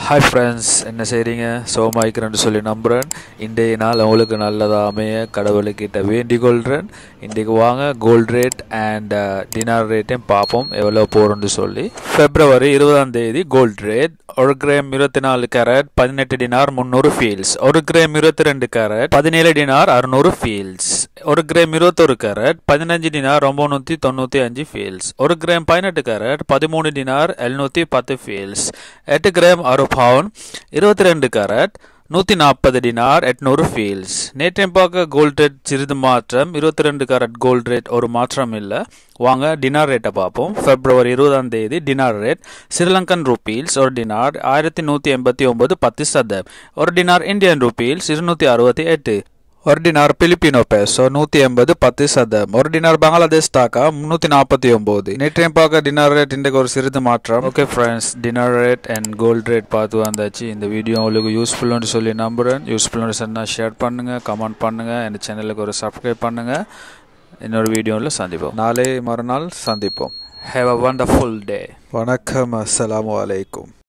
hi friends என்ன செய்கிறீங்க சோமாய்க்கிறேன்னு சொல்லி நம்புகிறேன் இன்றைய நாள் உங்களுக்கு நல்லதாக அமைய கடவுளுக்கிட்ட வேண்டிக் கொள்கிறேன் இன்றைக்கு வாங்க கோல்ட் ரேட் அண்ட் டினார் ரேட்டையும் பார்ப்போம் எவ்வளோ போகிறோன்னு சொல்லி பிப்ரவரி இருபதாம் தேதி கோல்ட் ரேட் ஒரு கிராம் இருபத்தி நாலு கேரட் பதினெட்டு டினார் முந்நூறு ஃபீல்ஸ் ஒரு கிராம் இருபத்தி ரெண்டு கேரட் பதினேழு டினார் அறுநூறு ஃபீல்ஸ் ஒரு கிராம் இருபத்தொரு கேரட் பதினஞ்சு டினார் ஒம்பநூற்றி தொண்ணூற்றி அஞ்சு ஃபீல்ஸ் ஒரு கிராம் பதினெட்டு கேரட் பதிமூணு டினார் எழுநூற்றி பத்து ஃபீல்ஸ் எட்டு கிராம் ஒரு பவுன் இருபத்தி ரெண்டு கேரட் நூற்றி நாற்பது டினார் எட்நூறு ஃபீல்ஸ் நேற்றையும் பார்க்க கோல்ட் ரேட் சிறிது மாற்றம் இருபத்தி ரெண்டு கேரட் கோல்ட் ரேட் ஒரு மாற்றம் இல்லை வாங்க டினார் ரேட்டை பார்ப்போம் பிப்ரவரி இருபதாம் தேதி டினார் ரேட் ஸ்ரீலங்கன் ரூபீல்ஸ் ஒரு டினார் ஆயிரத்தி நூற்றி எண்பத்தி ஒம்பது பத்து சதம் ஒரு டினார் இந்தியன் ரூபீல்ஸ் இருநூற்றி அறுபத்தி எட்டு ஒரு டினார் பிலிப்பினோ பேசோ நூற்றி எண்பது பத்து சதம் ஒரு டினார் பங்களாதேஷ் டாக்கா முந்நூற்றி நாற்பத்தி ஒம்பது நேற்றையும் பார்க்க டினார் ரேட் இன்றைக்கு ஒரு சிறிது மாற்றம் okay friends dinar rate and gold rate பார்த்து வந்தாச்சு இந்த வீடியோ உங்களுக்கு யூஸ்ஃபுல்னு சொல்லி நம்புகிறேன் யூஸ்ஃபுல்னு சொன்னால் ஷேர் பண்ணுங்கள் கமெண்ட் பண்ணுங்கள் என் சேனலுக்கு ஒரு சப்ஸ்கிரைப் பண்ணுங்கள் இன்னொரு வீடியோவில் சந்திப்போம் நாளை மறுநாள் சந்திப்போம் ஹேவ் அ வண்டர்ஃபுல் டே வணக்கம் அஸ்ஸலாமு அலைக்கும்